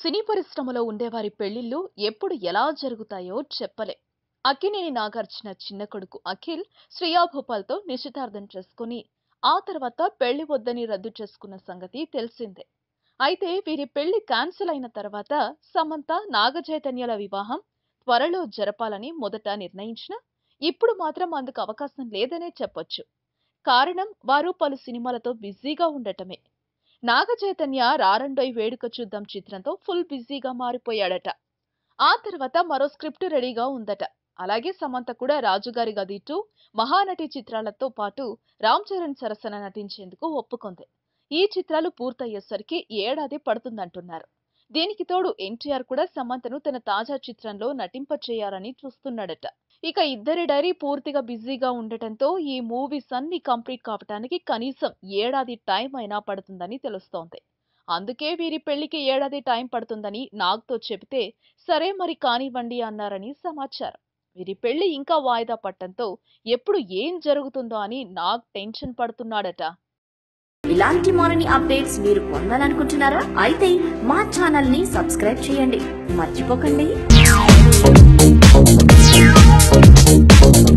సినీ పరిశ్రమలో ఉండేవారి పెళ్లిళ్ళు ఎప్పుడు ఎలా జరుగుతాయో చెప్పలే అక్కినేని నాగార్జున చిన్న కొడుకు అఖిల్ శ్రియా భోపాల్తో నిశ్చితార్థం చేసుకుని ఆ తర్వాత పెళ్లి వద్దని రద్దు చేసుకున్న సంగతి తెలిసిందే అయితే వీరి పెళ్లి క్యాన్సిల్ అయిన తర్వాత సమంత నాగచైతన్యల వివాహం త్వరలో జరపాలని మొదట నిర్ణయించిన ఇప్పుడు మాత్రం అందుకు అవకాశం లేదనే చెప్పొచ్చు కారణం వారు పలు సినిమాలతో బిజీగా ఉండటమే నాగ చైతన్య రారండోయ్ వేడుక చూద్దాం చిత్రంతో ఫుల్ బిజీగా మారిపోయాడట ఆ తర్వాత మరో స్క్రిప్ట్ రెడీగా ఉందట అలాగే సమంత కూడా రాజుగారి గది టూ మహానటి చిత్రాలతో పాటు రామ్ చరణ్ సరసన నటించేందుకు ఒప్పుకుంది ఈ చిత్రాలు పూర్తయ్యేసరికి ఏడాది పడుతుందంటున్నారు దీనికి తోడు ఎన్టీఆర్ కూడా సమంతను తన తాజా చిత్రంలో నటింపచేయాలని చూస్తున్నాడట ఇక ఇద్దరి డైరీ పూర్తిగా బిజీగా ఉండటంతో ఈ మూవీస్ అన్ని కంప్లీట్ కావటానికి కనీసం ఏడాది టైం అయినా పడుతుందని తెలుస్తోంది అందుకే వీరి పెళ్లికి ఏడాది టైం పడుతుందని నాగ్తో చెబితే సరే మరి కానివ్వండి అన్నారని సమాచారం వీరి పెళ్లి ఇంకా వాయిదా పట్టంతో ఎప్పుడు ఏం జరుగుతుందో అని నాగ్ టెన్షన్ పడుతున్నాడట ఇలాంటి మరిన్ని అప్డేట్స్ మీరు పొందాలనుకుంటున్నారా అయితే మా ఛానల్ ని సబ్స్క్రైబ్ చేయండి మర్చిపోకండి